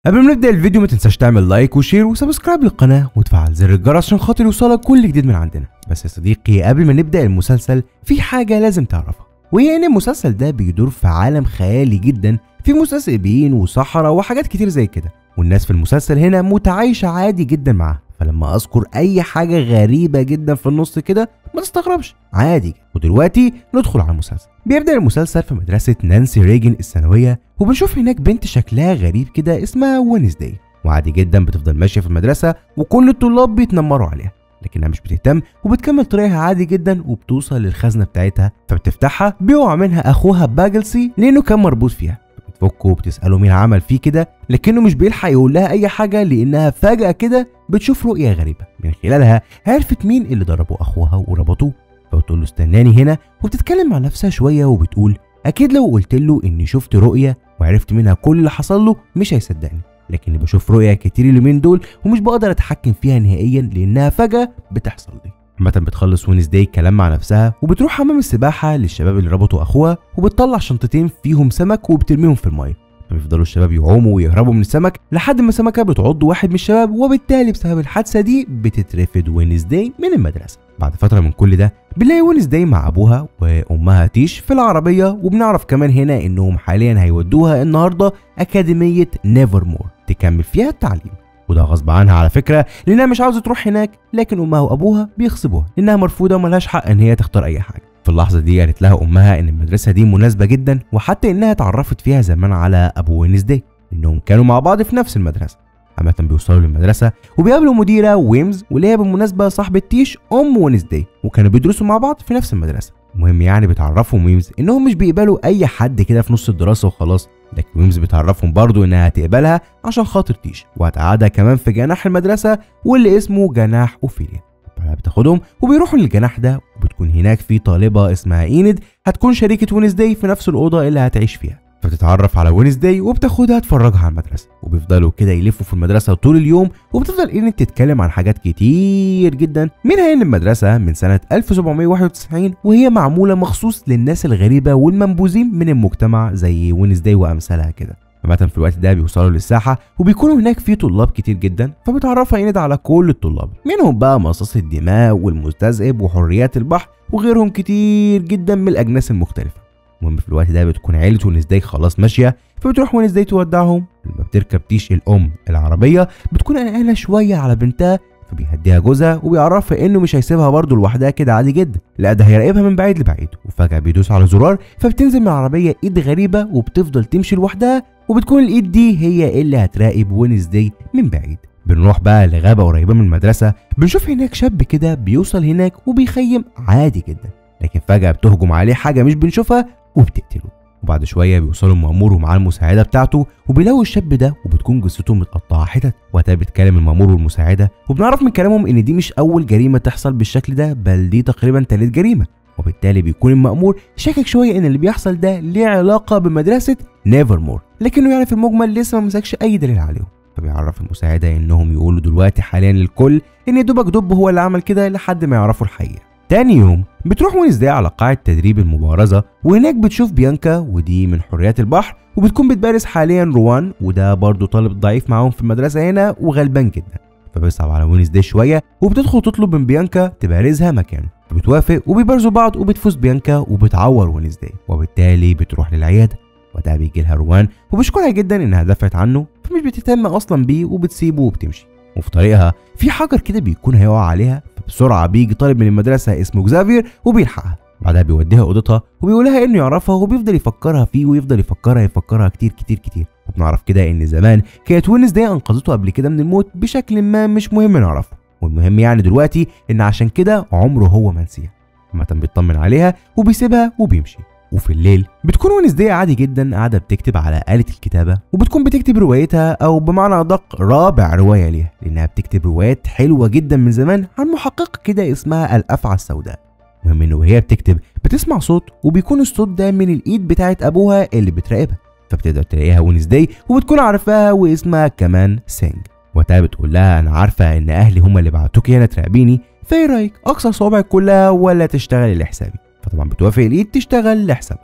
قبل ما نبدا الفيديو ما تنساش تعمل لايك وشير وسبسكرايب للقناه وتفعل زر الجرس عشان خاطر يوصلك كل جديد من عندنا بس يا صديقي قبل ما نبدا المسلسل في حاجه لازم تعرفها وهي ان المسلسل ده بيدور في عالم خيالي جدا في مستذئبين وصحراء وحاجات كتير زي كده والناس في المسلسل هنا متعايشه عادي جدا معاه فلما اذكر اي حاجه غريبه جدا في النص كده ما تستغربش عادي ودلوقتي ندخل على المسلسل بيبدا المسلسل في مدرسه نانسي ريجن الثانويه وبنشوف هناك بنت شكلها غريب كده اسمها وينزداي وعادي جدا بتفضل ماشيه في المدرسه وكل الطلاب بيتنمروا عليها لكنها مش بتهتم وبتكمل طريقها عادي جدا وبتوصل للخزنه بتاعتها فبتفتحها بيقع منها اخوها باجلسي لانه كان مربوط فيها بتفكه وبتساله مين عمل فيه كده لكنه مش بيلحق يقول لها اي حاجه لانها فجاه كده بتشوف رؤيه غريبه من خلالها عرفت مين اللي ضربوا اخوها وربطوه فبتقول له استناني هنا وبتتكلم مع نفسها شويه وبتقول اكيد لو قلت له اني شفت رؤيه وعرفت منها كل اللي حصل له مش هيصدقني لكني بشوف رؤيا كتير اليومين دول ومش بقدر اتحكم فيها نهائيا لانها فجاه بتحصل لي عامة بتخلص وينزداي كلام مع نفسها وبتروح حمام السباحة للشباب اللي ربطوا أخوها وبتطلع شنطتين فيهم سمك وبترميهم في المية فبيفضلوا الشباب يعوموا ويهربوا من السمك لحد ما سمكة بتعض واحد من الشباب وبالتالي بسبب الحادثة دي بتترفد وينزداي من المدرسة بعد فترة من كل ده بنلاقي وينزداي مع أبوها وأمها تيش في العربية وبنعرف كمان هنا إنهم حاليا هيودوها النهاردة أكاديمية نيفر مور تكمل فيها التعليم وده غصب عنها على فكره لانها مش عاوزه تروح هناك لكن امها وابوها بيغصبوها لانها مرفوضه وملهاش حق ان هي تختار اي حاجه في اللحظه دي قالت لها امها ان المدرسه دي مناسبه جدا وحتى انها اتعرفت فيها زمان على ابو وينزداي انهم كانوا مع بعض في نفس المدرسه عامة بيوصلوا للمدرسة وبيقابلوا مديرة ويمز واللي هي بالمناسبة صاحبة تيش أم وينزداي وكانوا بيدرسوا مع بعض في نفس المدرسة المهم يعني بتعرفهم ويمز إنهم مش بيقبلوا أي حد كده في نص الدراسة وخلاص لكن ويمز بتعرفهم برضو انها هتقبلها عشان خاطر تيش وهتقعدها كمان في جناح المدرسه واللي اسمه جناح اوفيليا بعدها بتاخدهم وبيروحوا للجناح ده وبتكون هناك في طالبه اسمها ايند هتكون شريكه وينزداي في نفس الاوضه اللي هتعيش فيها فبتتعرف على وينزداي وبتاخدها تفرجها على المدرسه وبيفضلوا كده يلفوا في المدرسه طول اليوم وبتفضل ايند تتكلم عن حاجات كتير جدا منها ان المدرسه من سنه 1791 وهي معموله مخصوص للناس الغريبه والمنبوذين من المجتمع زي وينزداي وامثالها كده عامة في الوقت ده بيوصلوا للساحة وبيكونوا هناك في طلاب كتير جدا فبتعرفها ايند على كل الطلاب منهم بقى مصاص الدماء والمستذئب وحريات البحر وغيرهم كتير جدا من الأجناس المختلفة المهم في الوقت ده بتكون عيلة وينزداي خلاص ماشية فبتروح وينزداي تودعهم لما بتركب تيش الأم العربية بتكون قلقانة شوية على بنتها فبيهديها جوزها وبيعرفها انه مش هيسيبها برضه لوحدها كده عادي جدا لا ده هيراقبها من بعيد لبعيد وفجاه بيدوس على زرار فبتنزل من العربيه ايد غريبه وبتفضل تمشي لوحدها وبتكون الايد دي هي اللي هتراقب وينزداي من بعيد بنروح بقى لغابه قريبه من المدرسه بنشوف هناك شاب كده بيوصل هناك وبيخيم عادي جدا لكن فجاه بتهجم عليه حاجه مش بنشوفها وبتقتله وبعد شويه بيوصلوا المأمور ومعاه المساعده بتاعته وبيلاقوا الشاب ده وبتكون جثته متقطعه حتت وقتها بيتكلم المأمور والمساعده وبنعرف من كلامهم ان دي مش اول جريمه تحصل بالشكل ده بل دي تقريبا تالت جريمه وبالتالي بيكون المأمور شاكك شويه ان اللي بيحصل ده ليه علاقه بمدرسه نيفر مور لكنه يعني في المجمل لسه ما مسكش اي دليل عليهم فبيعرف المساعده انهم يقولوا دلوقتي حاليا للكل ان دوبك دب هو اللي عمل كده لحد ما يعرفوا الحقيقه تاني يوم بتروح وينزداي على قاعة تدريب المبارزة وهناك بتشوف بيانكا ودي من حريات البحر وبتكون بتبارز حاليا روان وده برضه طالب ضعيف معاهم في المدرسة هنا وغلبان جدا فبيصعب على وينزداي شوية وبتدخل تطلب من بيانكا تبارزها مكانه فبتوافق وبيبارزوا بعض وبتفوز بيانكا وبتعور وينزداي وبالتالي بتروح للعيادة وده بيجي لها روان وبيشكرها جدا انها دافعت عنه فمش بتهتم اصلا بيه وبتسيبه وبتمشي وفي طريقها في حجر كده بيكون هيقع عليها فبسرعه بيجي طالب من المدرسه اسمه جزافير وبيلحقها بعدها بيوديها اوضتها وبيقولها انه يعرفها وبيفضل يفكرها فيه ويفضل يفكرها يفكرها كتير كتير كتير وبنعرف كده ان زمان كانت وينزداي انقذته قبل كده من الموت بشكل ما مش مهم نعرفه والمهم يعني دلوقتي ان عشان كده عمره هو ما نسيها عامة بيطمن عليها وبيسيبها وبيمشي وفي الليل بتكون وينزداي عادي جدا قاعده بتكتب على آلة الكتابة وبتكون بتكتب روايتها أو بمعنى أدق رابع رواية ليها لأنها بتكتب روايات حلوة جدا من زمان عن محققة كده اسمها الأفعى السوداء المهم إن وهي بتكتب بتسمع صوت وبيكون الصوت ده من الإيد بتاعت أبوها اللي بتراقبها فبتقدر تلاقيها وينزداي وبتكون عارفاها واسمها كمان سينج وقتها بتقول لها أنا عارفة إن أهلي هم اللي بعتوكي هنا تراقبيني فإيه رأيك أكسر صوابعك كلها ولا تشتغلي لحسابي فطبعا بتوافق الإيد تشتغل لحسابها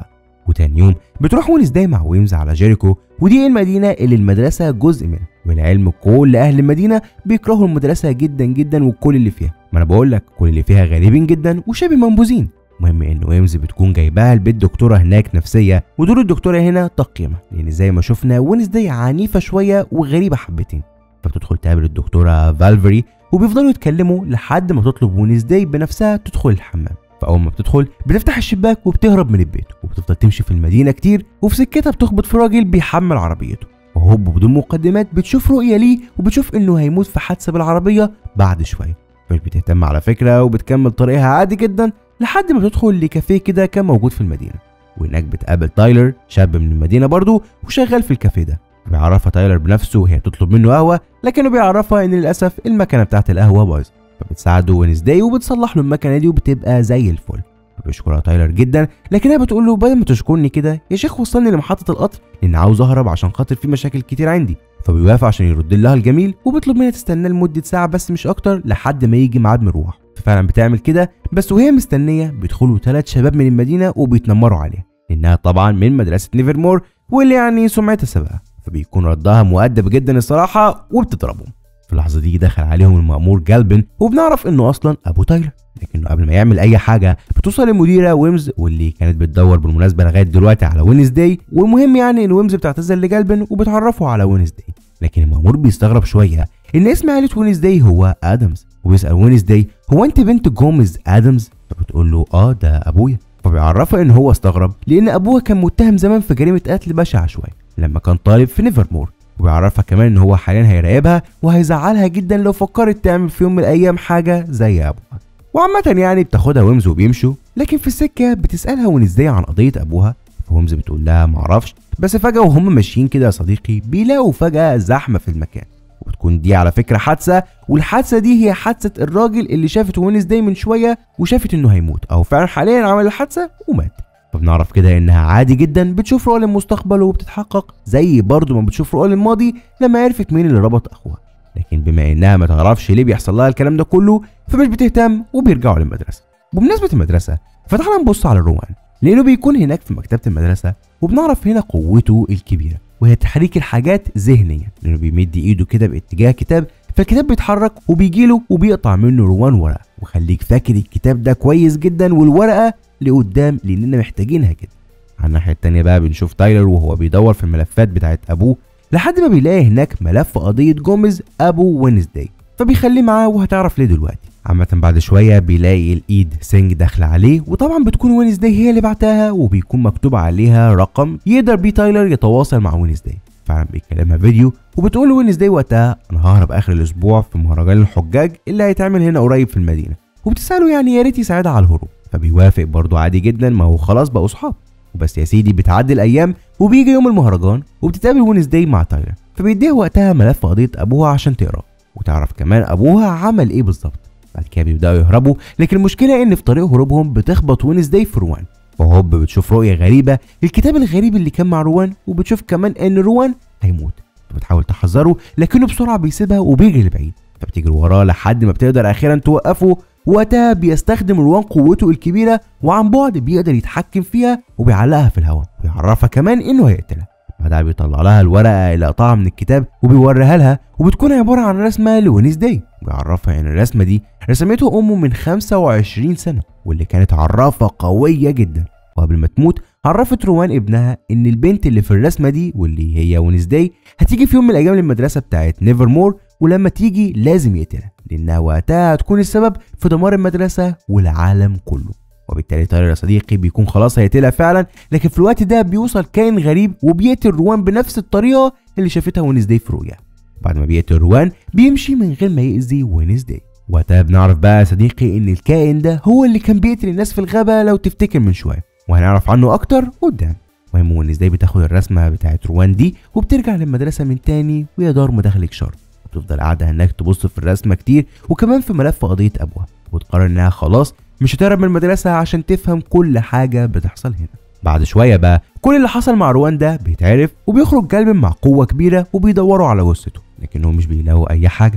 وتاني يوم بتروح وينزداي مع ويمز على جيريكو ودي المدينة اللي المدرسة جزء منها والعلم كل أهل المدينة بيكرهوا المدرسة جدا جدا وكل اللي فيها ما أنا بقول لك كل اللي فيها غريبين جدا وشبه منبوذين المهم ان ويمز بتكون جايباها البيت دكتوره هناك نفسيه ودور الدكتوره هنا تقييمها لان زي ما شفنا وينزداي عنيفه شويه وغريبه حبتين فبتدخل تقابل الدكتوره فالفري وبيفضلوا يتكلموا لحد ما تطلب وينزداي بنفسها تدخل الحمام فاول ما بتدخل بتفتح الشباك وبتهرب من البيت وبتفضل تمشي في المدينه كتير وفي سكتها بتخبط في راجل بيحمل عربيته وهوب بدون مقدمات بتشوف رؤيه ليه وبتشوف انه هيموت في حادثه بالعربيه بعد شويه مش بتهتم على فكره وبتكمل طريقها عادي جدا لحد ما بتدخل لكافيه كده كان موجود في المدينه وهناك بتقابل تايلر شاب من المدينه برضه وشغال في الكافيه ده بيعرفها تايلر بنفسه وهي بتطلب منه قهوه لكنه بيعرفها ان للاسف المكنه بتاعت القهوه بايظه فبتساعده وينزداي وبتصلح له المكنه دي وبتبقى زي الفل فبيشكرها تايلر جدا لكنها بتقول له بدل ما تشكرني كده يا شيخ وصلني لمحطه القطر لان عاوز اهرب عشان خاطر في مشاكل كتير عندي فبيوافق عشان يرد لها الجميل وبيطلب منها تستناه لمده ساعه بس مش اكتر لحد ما يجي ميعاد مروح ففعلا بتعمل كده بس وهي مستنيه بيدخلوا ثلاث شباب من المدينه وبيتنمروا عليها لانها طبعا من مدرسه نيفرمور واللي يعني سمعتها سابقه فبيكون ردها مؤدب جدا الصراحه وبتضربهم في اللحظه دي دخل عليهم المأمور جالبن وبنعرف انه اصلا ابو تايلر لكنه قبل ما يعمل اي حاجه بتوصل المديره ويمز واللي كانت بتدور بالمناسبه لغايه دلوقتي على وينزداي والمهم يعني ان ويمز بتعتذر لجالبن وبتعرفه على وينزداي لكن المأمور بيستغرب شويه ان اسم عائله وينزداي هو ادمز وبيسال وينزداي هو انت بنت جوميز ادمز فبتقول له اه ده ابويا فبيعرفها ان هو استغرب لان ابوها كان متهم زمان في جريمه قتل بشعه شويه لما كان طالب في نيفرمور وبيعرفها كمان ان هو حاليا هيراقبها وهيزعلها جدا لو فكرت تعمل في يوم من الايام حاجه زي ابوها وعامة يعني بتاخدها ويمز وبيمشوا لكن في السكة بتسألها وينزداي عن قضية أبوها فويمز بتقول لها معرفش بس فجأة وهم ماشيين كده يا صديقي بيلاقوا فجأة زحمة في المكان وبتكون دي على فكرة حادثة والحادثة دي هي حادثة الراجل اللي شافت وينزداي من شوية وشافت انه هيموت او فعلا حاليا عمل الحادثة ومات فبنعرف كده انها عادي جدا بتشوف رؤى للمستقبل وبتتحقق زي برضه ما بتشوف رؤى للماضي لما عرفت مين اللي ربط اخوها لكن بما انها ما تعرفش ليه بيحصل لها الكلام ده كله فمش بتهتم وبيرجعوا للمدرسه بمناسبه المدرسه فتعالى نبص على روان لانه بيكون هناك في مكتبه المدرسه وبنعرف هنا قوته الكبيره وهي تحريك الحاجات ذهنيا لانه بيمد ايده كده باتجاه كتاب فالكتاب بيتحرك وبيجيله وبيقطع منه روان ورقه وخليك فاكر الكتاب ده كويس جدا والورقه لقدام لاننا محتاجينها كده على الناحيه التانيه بقى بنشوف تايلر وهو بيدور في الملفات بتاعت ابوه لحد ما بيلاقي هناك ملف قضيه جوميز ابو وينزداي فبيخليه معاه وهتعرف ليه دلوقتي عامة بعد شوية بيلاقي الإيد سينج داخلة عليه وطبعا بتكون وينزداي هي اللي بعتها وبيكون مكتوب عليها رقم يقدر بيه تايلر يتواصل مع وينزداي فعلا بيكلمها فيديو وبتقول وينزداي وقتها أنا ههرب آخر الأسبوع في مهرجان الحجاج اللي هيتعمل هنا قريب في المدينة وبتسأله يعني يا ريت يساعدها على الهروب فبيوافق برضه عادي جدا ما هو خلاص بقوا صحاب وبس يا سيدي بتعدي الايام وبيجي يوم المهرجان وبتتقابل وينزداي مع تايلر فبيديها وقتها ملف قضيه ابوها عشان تقراه وتعرف كمان ابوها عمل ايه بالظبط بعد كده بيبداوا يهربوا لكن المشكله ان في طريق هروبهم بتخبط وينزداي في روان وهوب بتشوف رؤيه غريبه الكتاب الغريب اللي كان مع روان وبتشوف كمان ان روان هيموت فبتحاول تحذره لكنه بسرعه بيسيبها وبيجري لبعيد فبتجري وراه لحد ما بتقدر اخيرا توقفه وقتها بيستخدم روان قوته الكبيره وعن بعد بيقدر يتحكم فيها وبيعلقها في الهواء ويعرفها كمان انه هيقتلها بعدها بيطلع لها الورقه اللي قطعها من الكتاب وبيوريها لها وبتكون عباره عن رسمه لوينزداي ويعرفها ان الرسمه دي رسمته امه من 25 سنه واللي كانت عرافه قويه جدا وقبل ما تموت عرفت روان ابنها ان البنت اللي في الرسمه دي واللي هي وينزداي هتيجي في يوم من الايام للمدرسه بتاعت نيفرمور ولما تيجي لازم يقتلها لانها وقتها هتكون السبب في دمار المدرسه والعالم كله وبالتالي تايلر يا صديقي بيكون خلاص هيقتلها فعلا لكن في الوقت ده بيوصل كائن غريب وبيقتل روان بنفس الطريقه اللي شافتها وينزداي في رؤيا بعد ما بيقتل روان بيمشي من غير ما يأذي وينزداي وقتها بنعرف بقى يا صديقي ان الكائن ده هو اللي كان بيقتل الناس في الغابه لو تفتكر من شويه وهنعرف عنه اكتر قدام المهم وينزداي بتاخد الرسمه بتاعت روان دي وبترجع للمدرسه من تاني ويا دار مداخلك شر بتفضل قاعده هناك تبص في الرسمه كتير وكمان في ملف قضيه ابوها وتقرر انها خلاص مش هتهرب من المدرسه عشان تفهم كل حاجه بتحصل هنا بعد شويه بقى كل اللي حصل مع روان ده بيتعرف وبيخرج جلب مع قوه كبيره وبيدوروا على جثته لكنهم مش بيلاقوا اي حاجه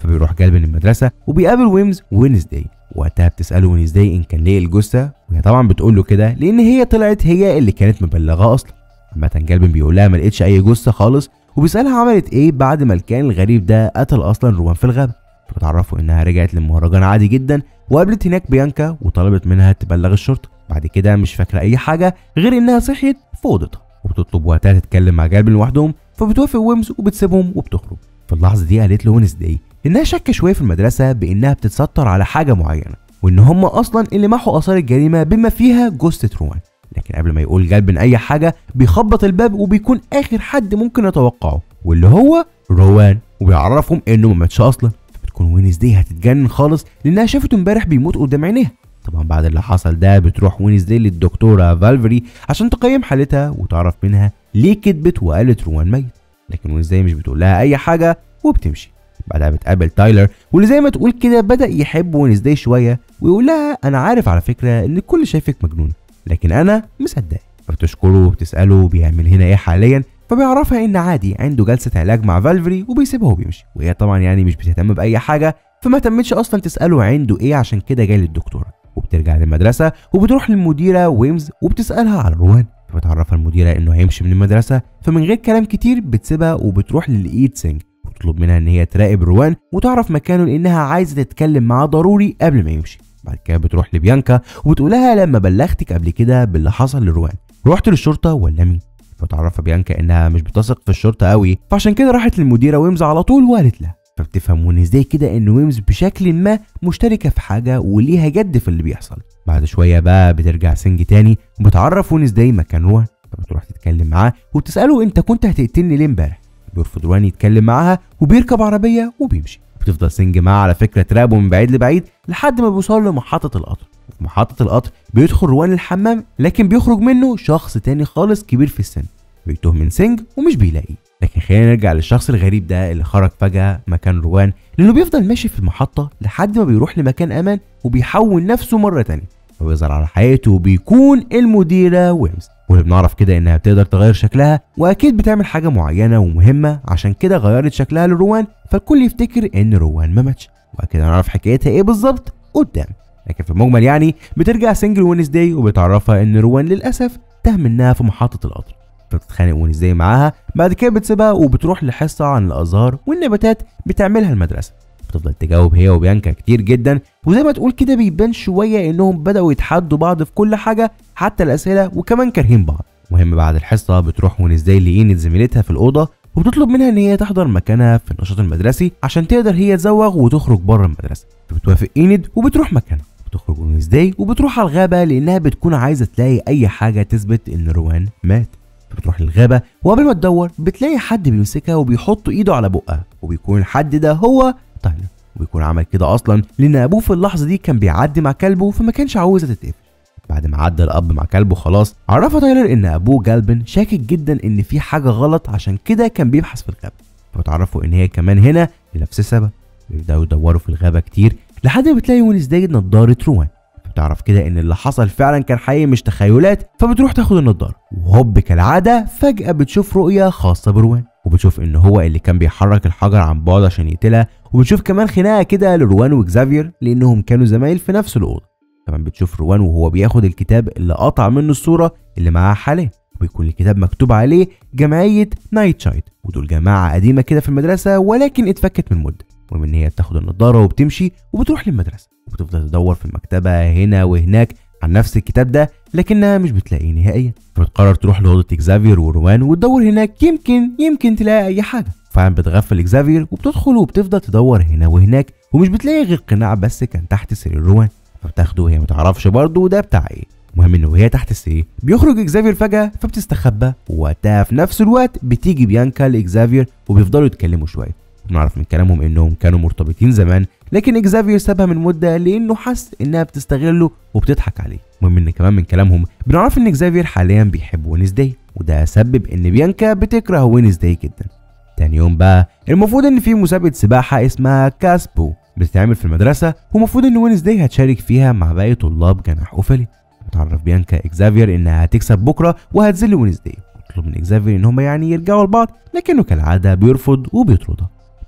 فبيروح جالبن المدرسه وبيقابل ويمز وينزداي وقتها بتساله وينزداي ان كان ليه الجثه وهي طبعا بتقول له كده لان هي طلعت هي اللي كانت مبلغاه اصلا عامه جالبن بيقول لها ما لقيتش اي جثه خالص وبيسالها عملت ايه بعد ما الكائن الغريب ده قتل اصلا روان في الغابه فبتعرفه انها رجعت للمهرجان عادي جدا وقابلت هناك بيانكا وطلبت منها تبلغ الشرطه بعد كده مش فاكره اي حاجه غير انها صحيت في اوضتها وبتطلب وقتها تتكلم مع جالبن لوحدهم فبتوافق ويمز وبتسيبهم وبتخرج في اللحظه دي قالت له وينزداي انها شاكه شويه في المدرسه بانها بتتستر على حاجه معينه وان هم اصلا اللي محوا اثار الجريمه بما فيها جثه روان لكن قبل ما يقول جالبن اي حاجه بيخبط الباب وبيكون اخر حد ممكن يتوقعه واللي هو روان وبيعرفهم انه ما ماتش اصلا فبتكون وينزداي هتتجنن خالص لانها شافته امبارح بيموت قدام عينيها طبعا بعد اللي حصل ده بتروح وينزداي للدكتوره فالفري عشان تقيم حالتها وتعرف منها ليه كدبت وقالت روان ميت لكن وينزداي مش بتقول لها اي حاجه وبتمشي بعدها بتقابل تايلر واللي زي ما تقول كده بدا يحب وينزداي شويه ويقول لها انا عارف على فكره ان الكل شايفك مجنونه لكن انا مصدق فبتشكره وبتساله بيعمل هنا ايه حاليا فبيعرفها ان عادي عنده جلسه علاج مع فالفري وبيسيبها وبيمشي وهي طبعا يعني مش بتهتم باي حاجه فما تمتش اصلا تساله عنده ايه عشان كده جاي للدكتوره وبترجع للمدرسه وبتروح للمديره ويمز وبتسالها على روان فبتعرفها المديره انه هيمشي من المدرسه فمن غير كلام كتير بتسيبها وبتروح للايد سينج وتطلب منها ان هي تراقب روان وتعرف مكانه لانها عايزه تتكلم معاه ضروري قبل ما يمشي بعد كده بتروح لبيانكا وبتقول لها لما بلغتك قبل كده باللي حصل لروان رحت للشرطه ولا مين فتعرفها بيانكا انها مش بتثق في الشرطه قوي فعشان كده راحت للمديره ويمز على طول وقالت لها فبتفهم وينزداي كده ان ويمز بشكل ما مشتركه في حاجه وليها جد في اللي بيحصل بعد شويه بقى بترجع سنج تاني وبتعرف وينزداي مكان روان فبتروح تتكلم معاه وبتساله انت كنت هتقتلني ليه امبارح بيرفض روان يتكلم معاها وبيركب عربيه وبيمشي بتفضل سنج معاه على فكره تراقبه من بعيد لبعيد لحد ما بيوصل لمحطه القطر في محطه القطر بيدخل روان الحمام لكن بيخرج منه شخص تاني خالص كبير في السن بيتوه من سنج ومش بيلاقيه لكن خلينا نرجع للشخص الغريب ده اللي خرج فجأة مكان روان لأنه بيفضل ماشي في المحطة لحد ما بيروح لمكان أمان وبيحول نفسه مرة تانية وبيظهر على حقيقته وبيكون المديرة ويمز واللي بنعرف كده إنها بتقدر تغير شكلها وأكيد بتعمل حاجة معينة ومهمة عشان كده غيرت شكلها لروان فالكل يفتكر إن روان ما ماتش وأكيد هنعرف حكايتها إيه بالظبط قدام لكن في المجمل يعني بترجع سنجل وينزداي وبتعرفها إن روان للأسف تاه منها في محطة القطر فبتتخانق وينزداي معاها بعد كده بتسيبها وبتروح لحصة عن الأزهار والنباتات بتعملها المدرسة بتفضل تجاوب هي وبيانكا كتير جدا وزي ما تقول كده بيبان شوية انهم بدأوا يتحدوا بعض في كل حاجة حتى الأسئلة وكمان كارهين بعض المهم بعد الحصة بتروح وينزداي لإينت زميلتها في الأوضة وبتطلب منها ان هي تحضر مكانها في النشاط المدرسي عشان تقدر هي تزوغ وتخرج بره المدرسة فبتوافق إيند وبتروح مكانها بتخرج وينزداي وبتروح على الغابة لأنها بتكون عايزة تلاقي أي حاجة تثبت إن روان مات بتروح للغابة وقبل ما تدور بتلاقي حد بيمسكها وبيحط ايده على بقها وبيكون الحد ده هو تايلر وبيكون عمل كده اصلا لان ابوه في اللحظة دي كان بيعدي مع كلبه فما كانش عاوزها تتقفل بعد ما عدى الاب مع كلبه خلاص عرفها تايلر ان ابوه جالبن شاكك جدا ان في حاجة غلط عشان كده كان بيبحث في الغابة فبتعرفوا ان هي كمان هنا لنفس السبب بيبداوا يدوروا في الغابة كتير لحد ما بتلاقي وينزداي نضارة روان بتعرف كده ان اللي حصل فعلا كان حقيقي مش تخيلات فبتروح تاخد النضاره وهوب كالعاده فجاه بتشوف رؤيه خاصه بروان وبتشوف ان هو اللي كان بيحرك الحجر عن بعد عشان يقتلها وبتشوف كمان خناقه كده لروان وكزافير لانهم كانوا زمايل في نفس الاوضه كمان بتشوف روان وهو بياخد الكتاب اللي قطع منه الصوره اللي معاها حاليا وبيكون الكتاب مكتوب عليه جمعيه نايت شايد ودول جماعه قديمه كده في المدرسه ولكن اتفكت من مده المهم ان هي بتاخد النضاره وبتمشي وبتروح للمدرسه وبتفضل تدور في المكتبه هنا وهناك عن نفس الكتاب ده لكنها مش بتلاقيه نهائيا فبتقرر تروح لاوضه اكزافير ورومان وتدور هناك يمكن يمكن تلاقي اي حاجه فعلا بتغفل اكزافير وبتدخل وبتفضل تدور هنا وهناك ومش بتلاقي غير قناع بس كان تحت سرير روان فبتاخده وهي متعرفش برضه ده بتاع ايه المهم ان وهي تحت السرير بيخرج اكزافير فجاه فبتستخبى ووقتها في نفس الوقت بتيجي بيانكا لاكزافير وبيفضلوا يتكلموا شويه بنعرف من كلامهم انهم كانوا مرتبطين زمان لكن اكزافير سابها من مده لانه حس انها بتستغله وبتضحك عليه المهم ان كمان من كلامهم بنعرف ان اكزافير حاليا بيحب وينزداي وده سبب ان بيانكا بتكره وينزداي جدا تاني يوم بقى المفروض ان في مسابقه سباحه اسمها كاسبو بتتعمل في المدرسه ومفروض ان وينزداي هتشارك فيها مع باقي طلاب جناح اوفيلي بتعرف بيانكا اكزافير انها هتكسب بكره وهتذل وينزداي بتطلب من اكزافير ان هما يعني يرجعوا لبعض لكنه كالعاده بيرفض وبيطردها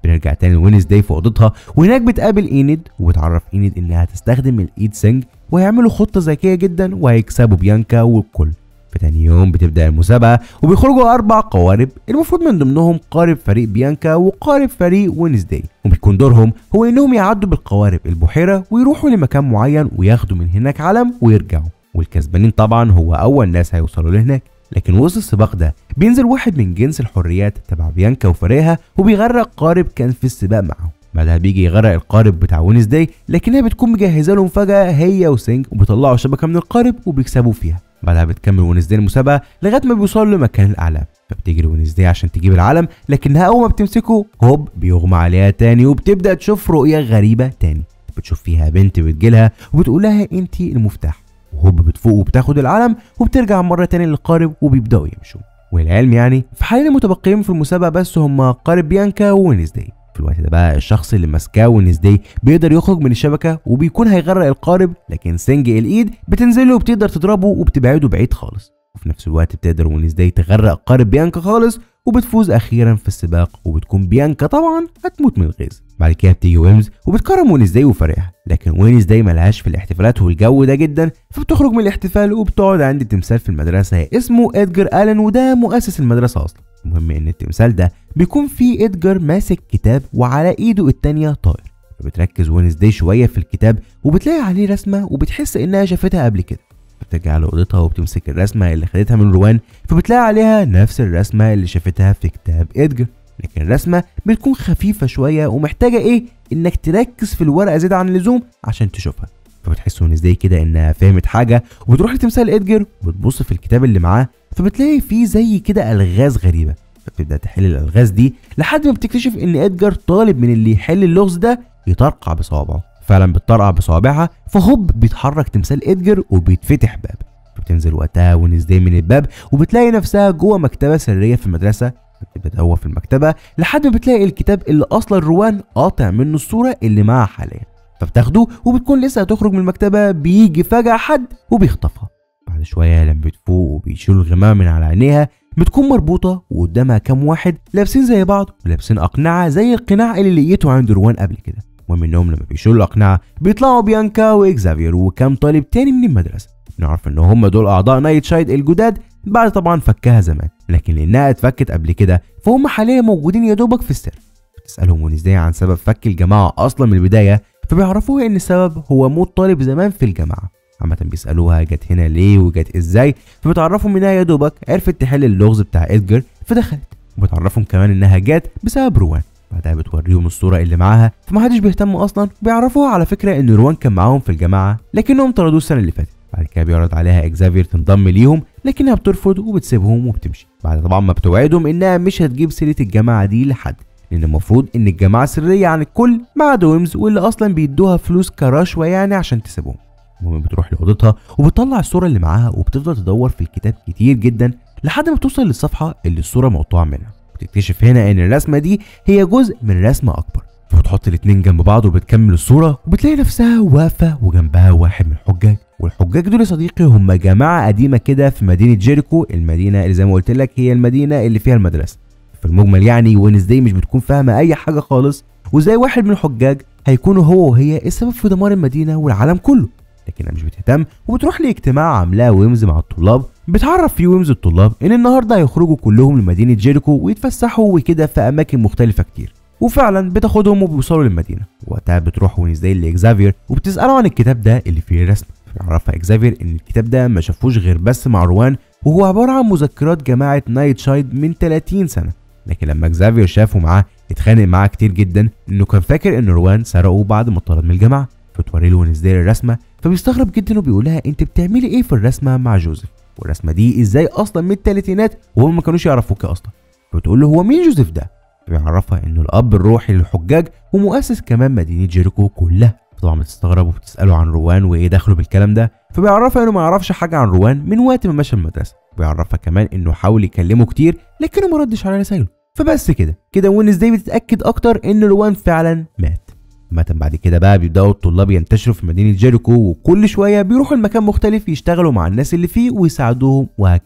بنرجع تاني لوينزداي في اوضتها وهناك بتقابل اينيد وبتعرف اينيد انها تستخدم الايد سينج وهيعملوا خطه ذكيه جدا وهيكسبوا بيانكا والكل في تاني يوم بتبدا المسابقه وبيخرجوا اربع قوارب المفروض من ضمنهم قارب فريق بيانكا وقارب فريق وينزداي وبيكون دورهم هو انهم يعدوا بالقوارب البحيره ويروحوا لمكان معين وياخدوا من هناك علم ويرجعوا والكسبانين طبعا هو اول ناس هيوصلوا لهناك لكن وسط السباق ده بينزل واحد من جنس الحريات تبع بيانكا وفريقها وبيغرق قارب كان في السباق معاهم بعدها بيجي يغرق القارب بتاع وينزداي لكنها بتكون مجهزه لهم فجاه هي وسينج وبيطلعوا شبكه من القارب وبيكسبوا فيها بعدها بتكمل وينزداي المسابقه لغايه ما بيوصلوا لمكان الاعلام فبتجري وينزداي عشان تجيب العلم لكنها اول ما بتمسكه هوب بيغمى عليها تاني وبتبدا تشوف رؤيه غريبه تاني بتشوف فيها بنت بتجيلها وبتقول لها انت المفتاح وهوب بتفوق وبتاخد العلم وبترجع مره تاني للقارب وبيبداوا يمشوا والعلم يعني في حالين المتبقيين في المسابقه بس هم قارب بيانكا ووينزداي في الوقت ده بقى الشخص اللي ماسكاه وينزداي بيقدر يخرج من الشبكه وبيكون هيغرق القارب لكن سنج الايد بتنزل له وبتقدر تضربه وبتبعده بعيد خالص وفي نفس الوقت بتقدر وينزداي تغرق قارب بيانكا خالص وبتفوز اخيرا في السباق وبتكون بيانكا طبعا هتموت من الغيظ بعد كده بتيجي ويمز وبتكرم وينزداي وفريقها لكن وينزداي ملهاش في الاحتفالات والجو ده جدا فبتخرج من الاحتفال وبتقعد عند تمثال في المدرسه اسمه ادجر الن وده مؤسس المدرسه اصلا المهم ان التمثال ده بيكون فيه ادجر ماسك كتاب وعلى ايده التانية طائر فبتركز وينزداي شويه في الكتاب وبتلاقي عليه رسمه وبتحس انها شافتها قبل كده بترجع لأوضتها وبتمسك الرسمة اللي خدتها من روان فبتلاقي عليها نفس الرسمة اللي شافتها في كتاب إدجر لكن الرسمة بتكون خفيفة شوية ومحتاجة إيه إنك تركز في الورقة زيادة عن اللزوم عشان تشوفها فبتحس ونزداي كده إنها فهمت حاجة وبتروح لتمثال إدجر وبتبص في الكتاب اللي معاه فبتلاقي فيه زي كده ألغاز غريبة فبتبدأ تحل الألغاز دي لحد ما بتكتشف إن إدجر طالب من اللي يحل اللغز ده يطرقع بصوابعه فعلا بتطرقع بصوابعها فهوب بيتحرك تمثال ادجر وبيتفتح باب بتنزل وقتها ونزداي من الباب وبتلاقي نفسها جوه مكتبه سريه في المدرسه بتبدا تدور في المكتبه لحد ما بتلاقي الكتاب اللي اصلا روان قاطع منه الصوره اللي معاها حاليا فبتاخده وبتكون لسه هتخرج من المكتبه بيجي فجاه حد وبيخطفها بعد شويه لما بتفوق وبيشيلوا الغمامه من على عينيها بتكون مربوطه وقدامها كام واحد لابسين زي بعض ولابسين اقنعه زي القناع اللي لقيته عند روان قبل كده المهم انهم لما بيشيلوا الاقنعه بيطلعوا بيانكا واكزافير وكام طالب تاني من المدرسه نعرف ان هم دول اعضاء نايت شايد الجداد بعد طبعا فكها زمان لكن لانها اتفكت قبل كده فهم حاليا موجودين يا دوبك في السر بتسالهم ونزداي عن سبب فك الجماعه اصلا من البدايه فبيعرفوها ان السبب هو موت طالب زمان في الجامعه عامة بيسألوها جت هنا ليه وجت ازاي فبتعرفهم انها يا دوبك عرفت تحل اللغز بتاع ادجر فدخلت وبتعرفهم كمان انها جت بسبب روان بعدها بتوريهم الصورة اللي معاها فمحدش بيهتم أصلا بيعرفوها على فكرة إن روان كان معاهم في الجماعة لكنهم طردوه السنة اللي فاتت بعد كده بيعرض عليها اكزافير تنضم ليهم لكنها بترفض وبتسيبهم وبتمشي بعد طبعا ما بتوعدهم انها مش هتجيب سيره الجماعه دي لحد لان المفروض ان الجماعه سريه عن الكل ما عدا ويمز واللي اصلا بيدوها فلوس كرشوه يعني عشان تسيبهم المهم بتروح لاوضتها وبتطلع الصوره اللي معاها وبتفضل تدور في الكتاب كتير جدا لحد ما بتوصل للصفحه اللي الصوره مقطوعه منها بتكتشف هنا ان الرسمه دي هي جزء من رسمه اكبر فبتحط الاتنين جنب بعض وبتكمل الصوره وبتلاقي نفسها واقفه وجنبها واحد من الحجاج والحجاج دول يا صديقي هم جماعه قديمه كده في مدينه جيريكو المدينه اللي زي ما قلت لك هي المدينه اللي فيها المدرسه في المجمل يعني وينزداي مش بتكون فاهمه اي حاجه خالص وزي واحد من الحجاج هيكونوا هو وهي السبب في دمار المدينه والعالم كله لكنها مش بتهتم وبتروح لاجتماع عاملاه ويمز مع الطلاب بتعرف فيه ويمز الطلاب ان النهارده هيخرجوا كلهم لمدينه جيريكو ويتفسحوا وكده في اماكن مختلفه كتير وفعلا بتاخدهم وبيوصلوا للمدينه وقتها بتروح وينزداي لاكزافير وبتساله عن الكتاب ده اللي فيه الرسم بيعرفها اكزافير ان الكتاب ده ما شافوش غير بس مع روان وهو عباره عن مذكرات جماعه نايت شايد من 30 سنه لكن لما اكزافير شافه معاه اتخانق معاه كتير جدا انه كان فاكر ان روان سرقه بعد ما طرد من الجامعه فتوري له وينزداي الرسمه فبيستغرب جدا وبيقول لها انت بتعملي ايه في الرسمه مع جوزيف والرسمه دي ازاي اصلا من الثلاثينات وهم ما كانوش يعرفوك اصلا فبتقول له هو مين جوزيف ده بيعرفها انه الاب الروحي للحجاج ومؤسس كمان مدينه جيريكو كلها طبعا بتستغرب وبتساله عن روان وايه دخله بالكلام ده فبيعرفها انه ما يعرفش حاجه عن روان من وقت ما مشى من المدرسه بيعرفها كمان انه حاول يكلمه كتير لكنه ما ردش على رسايله فبس كده كده وينزداي بتتاكد اكتر ان روان فعلا مات عامة بعد كده بقى بيبداوا الطلاب ينتشروا في مدينة جيريكو وكل شوية بيروحوا لمكان مختلف يشتغلوا مع الناس اللي فيه ويساعدوهم وهكذا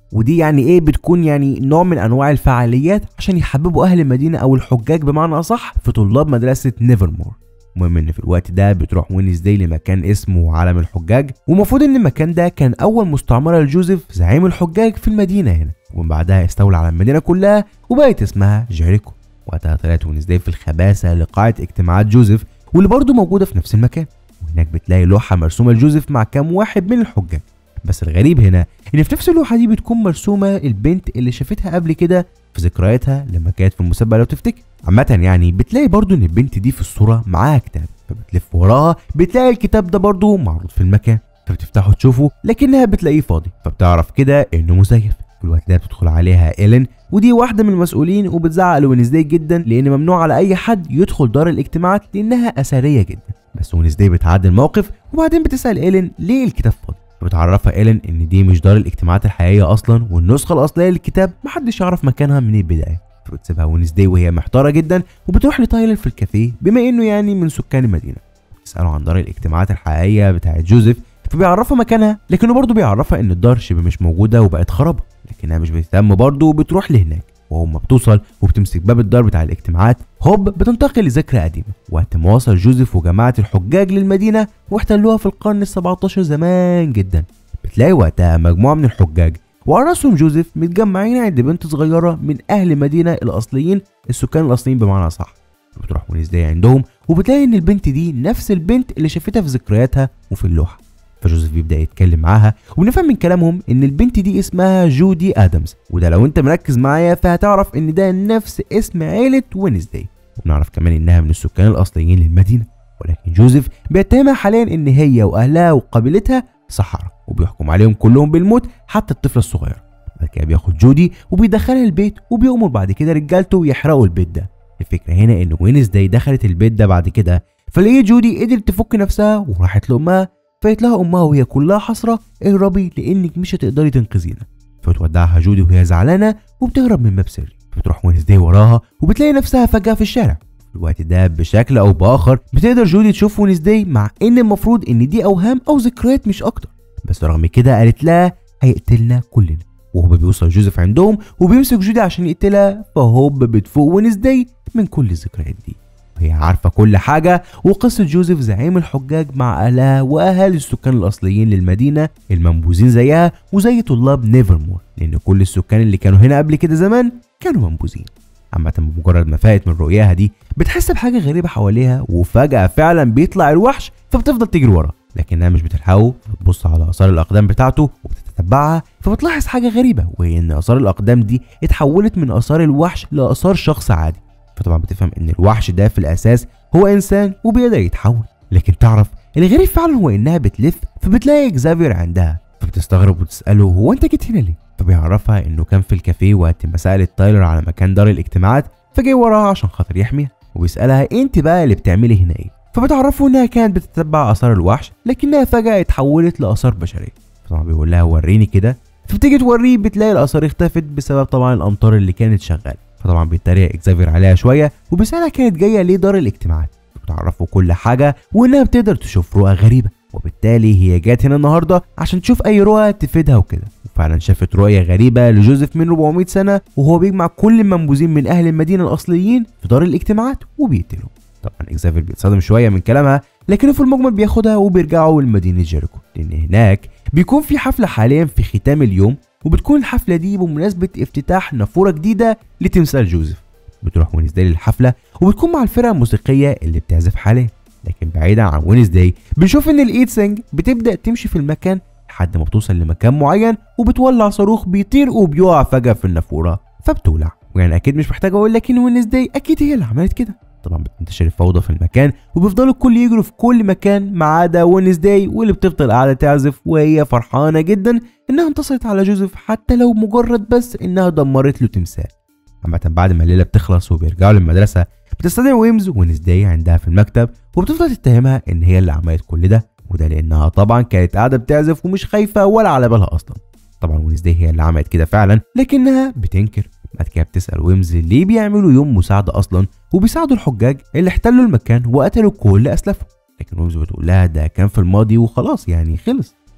ودي يعني ايه بتكون يعني نوع من انواع الفعاليات عشان يحببوا اهل المدينه او الحجاج بمعنى اصح في طلاب مدرسه نيفرمور المهم ان في الوقت ده بتروح وينزداي لمكان اسمه عالم الحجاج والمفروض ان المكان ده كان اول مستعمره لجوزيف زعيم الحجاج في المدينه هنا ومن بعدها استولى على المدينه كلها وبقت اسمها جيريكو وقتها طلعت وينزداي في الخباثه لقاعه اجتماعات جوزيف واللي برضه موجوده في نفس المكان وهناك بتلاقي لوحه مرسومه لجوزيف مع كام واحد من الحجاج بس الغريب هنا ان في نفس اللوحه دي بتكون مرسومه البنت اللي شافتها قبل كده في ذكرياتها لما كانت في المسابقه لو تفتكر عامه يعني بتلاقي برضو ان البنت دي في الصوره معاها كتاب فبتلف وراها بتلاقي الكتاب ده برضو معروض في المكان فبتفتحه تشوفه لكنها بتلاقيه فاضي فبتعرف كده انه مزيف في الوقت ده بتدخل عليها ايلين ودي واحده من المسؤولين وبتزعق لوينزداي جدا لان ممنوع على اي حد يدخل دار الاجتماعات لانها اثريه جدا بس وينزداي بتعدي الموقف وبعدين بتسال ايلين ليه الكتاب فاضي فبتعرفها ايلين ان دي مش دار الاجتماعات الحقيقيه اصلا والنسخه الاصليه للكتاب محدش يعرف مكانها من البدايه فبتسيبها وينزداي وهي محتاره جدا وبتروح لتايلر في الكافيه بما انه يعني من سكان المدينه بتساله عن دار الاجتماعات الحقيقيه بتاعه جوزيف فبيعرفها مكانها لكنه برضه بيعرفها ان الدار شبه مش موجوده وبقت خرابه لكنها مش بتهتم برضه وبتروح لهناك وهم بتوصل وبتمسك باب الدار بتاع الاجتماعات هوب بتنتقل لذكرى قديمه وقت ما وصل جوزيف وجماعه الحجاج للمدينه واحتلوها في القرن ال17 زمان جدا بتلاقي وقتها مجموعه من الحجاج وعلى راسهم جوزيف متجمعين عند بنت صغيره من اهل المدينه الاصليين السكان الاصليين بمعنى صح بتروح وينزداي عندهم وبتلاقي ان البنت دي نفس البنت اللي شافتها في ذكرياتها وفي اللوحه فجوزيف بيبدا يتكلم معاها وبنفهم من كلامهم ان البنت دي اسمها جودي ادمز وده لو انت مركز معايا فهتعرف ان ده نفس اسم عيله وينزداي وبنعرف كمان انها من السكان الاصليين للمدينه ولكن جوزيف بيتهمها حاليا ان هي واهلها وقبيلتها سحرة وبيحكم عليهم كلهم بالموت حتى الطفله الصغيره بعد كده بياخد جودي وبيدخلها البيت وبيأمر بعد كده رجالته يحرقوا البيت ده الفكره هنا ان وينزداي دخلت البيت ده بعد كده فلقيت جودي قدرت تفك نفسها وراحت لامها فقالت لها امها وهي كلها حسره اهربي لانك مش هتقدري تنقذينا فتودعها جودي وهي زعلانه وبتهرب من باب سري فتروح وينزداي وراها وبتلاقي نفسها فجاه في الشارع في الوقت ده بشكل او باخر بتقدر جودي تشوف وينزداي مع ان المفروض ان دي اوهام او ذكريات مش اكتر بس رغم كده قالت لها هيقتلنا كلنا وهو بيوصل جوزيف عندهم وبيمسك جودي عشان يقتلها فهوب بتفوق وينزداي من كل الذكريات دي وهي عارفة كل حاجة وقصة جوزيف زعيم الحجاج مع أهلها وأهالي السكان الأصليين للمدينة المنبوذين زيها وزي طلاب نيفرمور لأن كل السكان اللي كانوا هنا قبل كده زمان كانوا منبوذين عامة بمجرد ما فاقت من رؤياها دي بتحس بحاجة غريبة حواليها وفجأة فعلا بيطلع الوحش فبتفضل تجري وراه لكنها مش بتلحقه بتبص على آثار الأقدام بتاعته وبتتتبعها فبتلاحظ حاجة غريبة وهي إن آثار الأقدام دي اتحولت من آثار الوحش لآثار شخص عادي فطبعا بتفهم ان الوحش ده في الاساس هو انسان وبيقدر يتحول لكن تعرف الغريب فعلا هو انها بتلف فبتلاقي اكزافير عندها فبتستغرب وتساله هو انت جيت هنا ليه فبيعرفها انه كان في الكافيه وقت ما سالت تايلر على مكان دار الاجتماعات فجاي وراها عشان خاطر يحميها وبيسالها انت بقى اللي بتعملي هنا ايه فبتعرفه انها كانت بتتبع اثار الوحش لكنها فجاه اتحولت لاثار بشريه فطبعا بيقول لها وريني كده فبتيجي توريه بتلاقي الاثار اختفت بسبب طبعا الامطار اللي كانت شغاله فطبعا بيتريق اكزافير عليها شويه وبيسالها كانت جايه ليه دار الاجتماعات بتعرفه كل حاجه وانها بتقدر تشوف رؤى غريبه وبالتالي هي جات هنا النهارده عشان تشوف اي رؤى تفيدها وكده وفعلا شافت رؤية غريبة لجوزيف من 400 سنة وهو بيجمع كل المنبوذين من أهل المدينة الأصليين في دار الاجتماعات وبيقتلهم طبعا اكزافير بيتصدم شوية من كلامها لكنه في المجمل بياخدها وبيرجعوا لمدينة جيريكو لأن هناك بيكون في حفلة حاليا في ختام اليوم وبتكون الحفلة دي بمناسبة افتتاح نافورة جديدة لتمثال جوزيف بتروح وينزداي للحفلة وبتكون مع الفرقة الموسيقية اللي بتعزف حاليا لكن بعيدا عن وينزداي بنشوف ان الايتسنج بتبدأ تمشي في المكان لحد ما بتوصل لمكان معين وبتولع صاروخ بيطير وبيقع فجأة في النافورة فبتولع ويعني اكيد مش محتاج اقول لك ان وينزداي اكيد هي اللي عملت كده طبعا بتنتشر الفوضى في المكان وبيفضلوا الكل يجروا في كل مكان ما عدا وينزداي واللي بتفضل قاعده تعزف وهي فرحانه جدا انها انتصرت على جوزيف حتى لو مجرد بس انها دمرت له تمثال عامة بعد ما الليله بتخلص وبيرجعوا للمدرسه بتستدعي ويمز وينزداي عندها في المكتب وبتفضل تتهمها ان هي اللي عملت كل ده وده لانها طبعا كانت قاعده بتعزف ومش خايفه ولا على بالها اصلا طبعا وينزداي هي اللي عملت كده فعلا لكنها بتنكر بعد كده بتسال ويمز ليه بيعملوا يوم مساعده اصلا وبيساعدوا الحجاج اللي احتلوا المكان وقتلوا كل اسلافهم لكن ويمز بتقول لها ده كان في الماضي وخلاص يعني خلص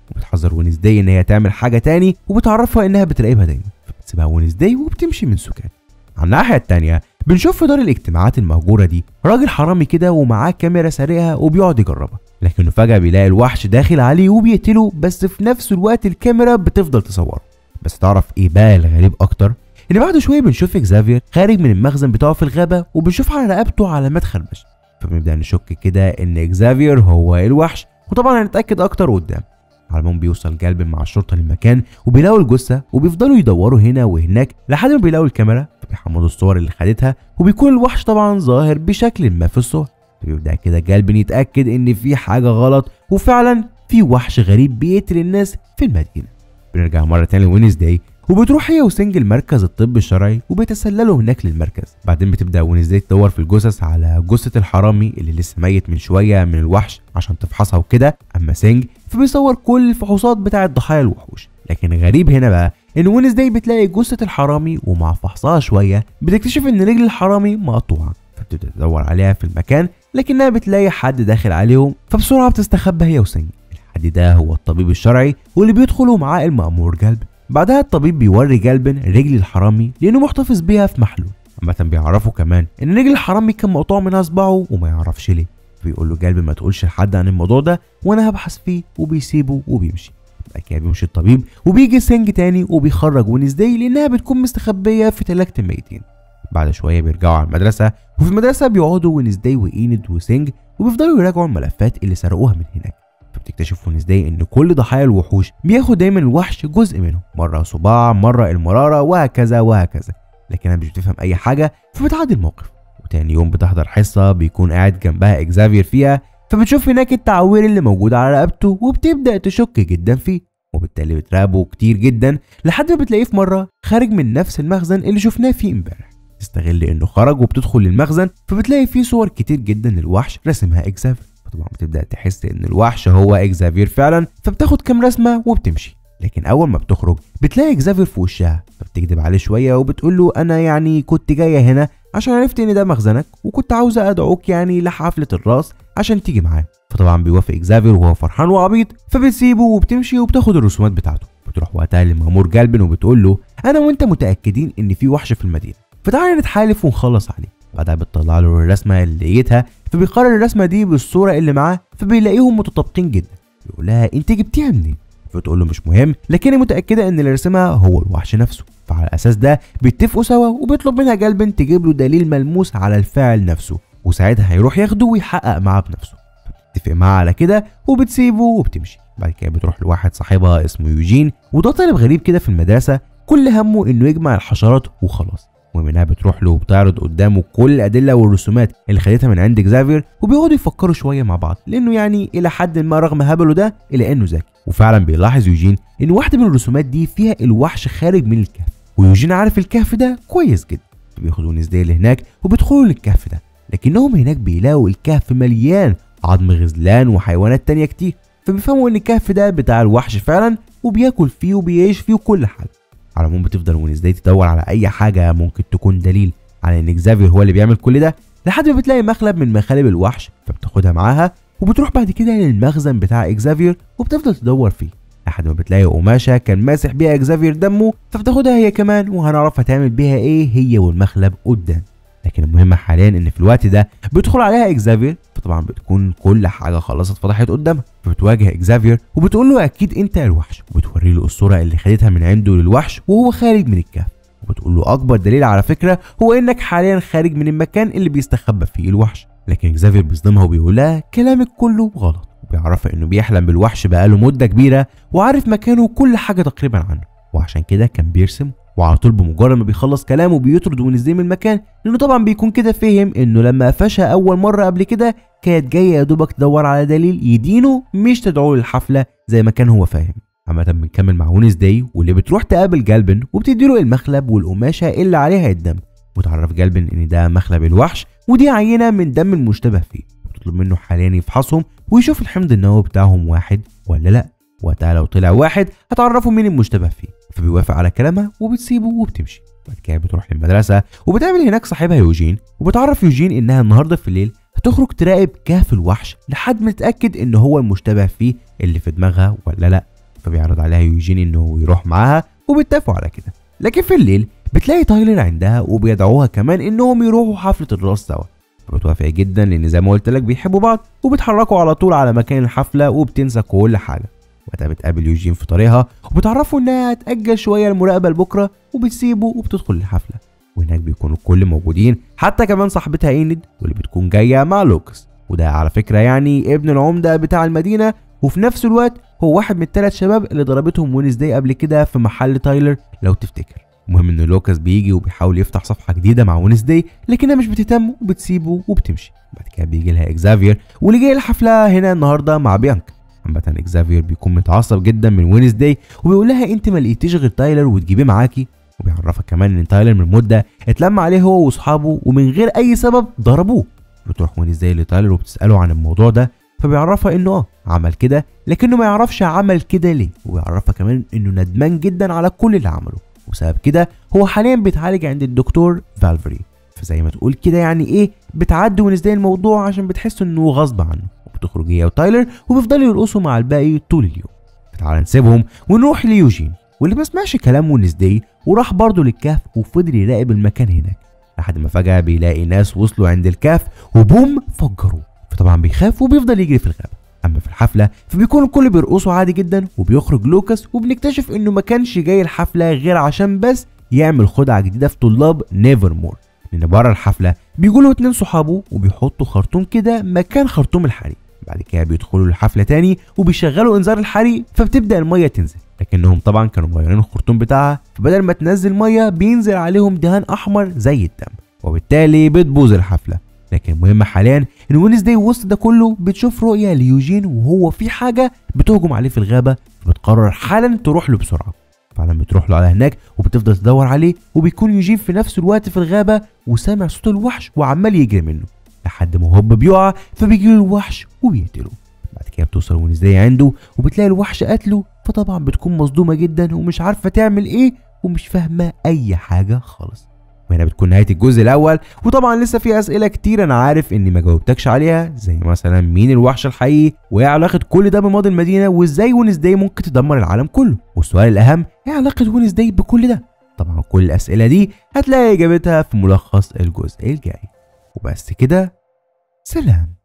وبتحذر وينزداي ان هي تعمل حاجه تاني وبتعرفها انها بتراقبها دايما فبتسيبها وينزداي وبتمشي من سكات على الناحيه التانيه بنشوف في دار الاجتماعات المهجوره دي راجل حرامي كده ومعاه كاميرا سارقها وبيقعد يجربها لكنه فجاه بيلاقي الوحش داخل عليه وبيقتله بس في نفس الوقت الكاميرا بتفضل تصوره بس تعرف ايه بقى الغريب اكتر ان بعد شويه بنشوف اكزافير خارج من المخزن بتاعه في الغابه وبنشوف على رقبته علامات خربشه فبنبدا نشك كده ان اكزافير هو الوحش وطبعا هنتاكد اكتر قدام على ما بيوصل جلب مع الشرطه للمكان وبيلاقوا الجثه وبيفضلوا يدوروا هنا وهناك لحد ما بيلاقوا الكاميرا فبيحملوا الصور اللي خدتها وبيكون الوحش طبعا ظاهر بشكل ما في الصور فبيبدا كده جلب يتاكد ان في حاجه غلط وفعلا في وحش غريب بيقتل الناس في المدينه بنرجع مره تاني لوينزداي وبتروح هي وسنجل مركز الطب الشرعي وبيتسللوا هناك للمركز بعدين بتبدا وينزداي تدور في الجثث على جثه الحرامي اللي لسه ميت من شويه من الوحش عشان تفحصها وكده اما سينج فبيصور كل الفحوصات بتاعه ضحايا الوحوش لكن غريب هنا بقى ان وينزداي بتلاقي جثه الحرامي ومع فحصها شويه بتكتشف ان رجل الحرامي مقطوعه فبتبدا تدور عليها في المكان لكنها بتلاقي حد داخل عليهم فبسرعه بتستخبى هي وسنج الحد ده هو الطبيب الشرعي واللي بيدخلوا معاه المأمور جلب بعدها الطبيب بيوري جلبن رجل الحرامي لانه محتفظ بيها في محلول عامة بيعرفوا كمان ان رجل الحرامي كان مقطوع منها صباعه وما يعرفش ليه بيقول له جلبن ما تقولش لحد عن الموضوع ده وانا هبحث فيه وبيسيبه وبيمشي بعد كده بيمشي الطبيب وبيجي سينج تاني وبيخرج وينزداي لانها بتكون مستخبيه في تلاجة الميتين بعد شويه بيرجعوا على المدرسه وفي المدرسه بيقعدوا وينزداي وايند وسينج وبيفضلوا يراجعوا الملفات اللي سرقوها من هناك فبتكتشف وينزداي ان كل ضحايا الوحوش بياخد دايما الوحش جزء منهم مره صباع مره المراره وهكذا وهكذا لكنها مش بتفهم اي حاجه فبتعدي الموقف وتاني يوم بتحضر حصه بيكون قاعد جنبها اكزافير فيها فبتشوف هناك التعوير اللي موجود على رقبته وبتبدا تشك جدا فيه وبالتالي بتراقبه كتير جدا لحد ما بتلاقيه في مره خارج من نفس المخزن اللي شفناه فيه امبارح تستغل انه خرج وبتدخل للمخزن فبتلاقي فيه صور كتير جدا للوحش رسمها اكزافير فطبعا بتبدا تحس ان الوحش هو اكزافير فعلا فبتاخد كام رسمه وبتمشي لكن اول ما بتخرج بتلاقي اكزافير في وشها فبتكذب عليه شويه وبتقول له انا يعني كنت جايه هنا عشان عرفت ان ده مخزنك وكنت عاوزه ادعوك يعني لحفله الراس عشان تيجي معايا فطبعا بيوافق اكزافير وهو فرحان وعبيط فبتسيبه وبتمشي وبتاخد الرسومات بتاعته بتروح وقتها للمأمور جالبن وبتقول له انا وانت متاكدين ان في وحش في المدينه فتعالى نتحالف ونخلص عليه بعدها بتطلع له الرسمه اللي لقيتها فبيقرر الرسمه دي بالصوره اللي معاه فبيلاقيهم متطابقين جدا بيقول لها انت جبتيها منين فتقول له مش مهم لكن متاكده ان اللي رسمها هو الوحش نفسه فعلى الاساس ده بيتفقوا سوا وبيطلب منها جلبن تجيب له دليل ملموس على الفاعل نفسه وساعتها هيروح ياخده ويحقق معاه بنفسه بتتفق معاه على كده وبتسيبه وبتمشي بعد كده بتروح لواحد صاحبها اسمه يوجين وده طالب غريب كده في المدرسه كل همه انه يجمع الحشرات وخلاص ومنها بتروح له وبتعرض قدامه كل الادله والرسومات اللي خدتها من عند اكزافير وبيقعدوا يفكروا شويه مع بعض لانه يعني الى حد ما رغم هبله ده الا انه ذكي وفعلا بيلاحظ يوجين ان واحده من الرسومات دي فيها الوحش خارج من الكهف ويوجين عارف الكهف ده كويس جدا فبياخدوا نزديه لهناك وبيدخلوا للكهف ده لكنهم هناك بيلاقوا الكهف مليان عظم غزلان وحيوانات تانية كتير فبيفهموا ان الكهف ده بتاع الوحش فعلا وبياكل فيه وبيعيش فيه وكل حاجه على العموم بتفضل وينزداي تدور على اي حاجه ممكن تكون دليل على ان اكزافير هو اللي بيعمل كل ده لحد ما بتلاقي مخلب من مخالب الوحش فبتاخدها معاها وبتروح بعد كده للمخزن بتاع اكزافير وبتفضل تدور فيه لحد ما بتلاقي قماشه كان ماسح بيها اكزافير دمه فبتاخدها هي كمان وهنعرف هتعمل بيها ايه هي والمخلب قدام لكن المهم حاليا ان في الوقت ده بيدخل عليها اكزافير فطبعا بتكون كل حاجه خلصت اتفضحت قدامها فبتواجه اكزافير وبتقول له اكيد انت الوحش وبتوري له الصوره اللي خدتها من عنده للوحش وهو خارج من الكهف وبتقول له اكبر دليل على فكره هو انك حاليا خارج من المكان اللي بيستخبى فيه الوحش لكن اكزافير بيصدمها وبيقول لها كلامك كله غلط وبيعرفها انه بيحلم بالوحش بقاله مده كبيره وعارف مكانه وكل حاجه تقريبا عنه وعشان كده كان بيرسم وعلى طول بمجرد ما بيخلص كلامه بيطرد وينزيه من المكان لانه طبعا بيكون كده فهم انه لما قفشها اول مره قبل كده كانت جايه يا دوبك تدور على دليل يدينه مش تدعوه للحفله زي ما كان هو فاهم عامة بنكمل مع ونس داي واللي بتروح تقابل جالبن وبتديله المخلب والقماشة اللي عليها الدم وتعرف جالبن ان ده مخلب الوحش ودي عينة من دم المشتبه فيه وتطلب منه حاليا يفحصهم ويشوف الحمض النووي بتاعهم واحد ولا لا وقتها لو طلع واحد هتعرفوا مين المشتبه فيه فبيوافق على كلامها وبتسيبه وبتمشي بعد كده بتروح للمدرسة وبتقابل هناك صاحبها يوجين وبتعرف يوجين انها النهارده في الليل هتخرج تراقب كهف الوحش لحد ما تتأكد ان هو المشتبه فيه اللي في دماغها ولا لا فبيعرض عليها يوجين انه يروح معاها وبيتفقوا على كده لكن في الليل بتلاقي تايلر عندها وبيدعوها كمان انهم يروحوا حفله الراس سوا فبتوافق جدا لان زي ما قلت لك بيحبوا بعض وبيتحركوا على طول على مكان الحفله وبتنسى كل حاجه وقتها بتقابل يوجين في طريقها وبتعرفوا انها هتأجل شويه المراقبه لبكره وبتسيبه وبتدخل الحفله وهناك بيكونوا الكل موجودين حتى كمان صاحبتها ايند واللي بتكون جايه مع لوكس وده على فكره يعني ابن العمده بتاع المدينه وفي نفس الوقت هو واحد من الثلاث شباب اللي ضربتهم وينزداي قبل كده في محل تايلر لو تفتكر المهم ان لوكاس بيجي وبيحاول يفتح صفحه جديده مع وينزداي لكنها مش بتهتم وبتسيبه وبتمشي بعد كده بيجي لها اكزافير واللي جاي الحفله هنا النهارده مع بيانكا عامة اكزافير بيكون متعصب جدا من وينزداي وبيقول لها انت ما لقيتيش غير تايلر وتجيبيه معاكي وبيعرفها كمان ان تايلر من مده اتلم عليه هو واصحابه ومن غير اي سبب ضربوه بتروح وينزداي لتايلر وبتساله عن الموضوع ده فبيعرفها انه اه عمل كده لكنه ما يعرفش عمل كده ليه وبيعرفها كمان انه ندمان جدا على كل اللي عمله وبسبب كده هو حاليا بيتعالج عند الدكتور فالفري فزي ما تقول كده يعني ايه بتعدي وينزداي الموضوع عشان بتحس انه غصب عنه وبتخرج هي وتايلر وبيفضلوا يرقصوا مع الباقي طول اليوم فتعالى نسيبهم ونروح ليوجين واللي ما سمعش كلام وينزداي وراح برضه للكهف وفضل يراقب المكان هناك لحد ما فجأة بيلاقي ناس وصلوا عند الكهف وبوم فجروه فطبعا بيخاف وبيفضل يجري في الغابة اما في الحفله فبيكون الكل بيرقصوا عادي جدا وبيخرج لوكاس وبنكتشف انه ما كانش جاي الحفله غير عشان بس يعمل خدعه جديده في طلاب نيفر مور لان بره الحفله بيجوا اتنين صحابه وبيحطوا خرطوم كده مكان خرطوم الحريق بعد كده بيدخلوا الحفله تاني وبيشغلوا انذار الحريق فبتبدا الميه تنزل لكنهم طبعا كانوا مغيرين الخرطوم بتاعها فبدل ما تنزل ميه بينزل عليهم دهان احمر زي الدم وبالتالي بتبوظ الحفله لكن المهم حاليا ان وينزداي وسط ده كله بتشوف رؤيه ليوجين وهو في حاجه بتهجم عليه في الغابه فبتقرر حالا تروح له بسرعه فعلا بتروح له على هناك وبتفضل تدور عليه وبيكون يوجين في نفس الوقت في الغابه وسامع صوت الوحش وعمال يجري منه لحد ما هوب بيقع فبيجي له الوحش وبيقتله بعد كده بتوصل وينزداي عنده وبتلاقي الوحش قتله فطبعا بتكون مصدومه جدا ومش عارفه تعمل ايه ومش فاهمه اي حاجه خالص وهنا بتكون نهايه الجزء الاول وطبعا لسه في اسئله كتير انا عارف اني ما جاوبتكش عليها زي مثلا مين الوحش الحقيقي وايه علاقه كل ده بماضي المدينه وازاي وينزداي ممكن تدمر العالم كله والسؤال الاهم ايه علاقه وينزداي بكل ده طبعا كل الاسئله دي هتلاقي اجابتها في ملخص الجزء الجاي وبس كده سلام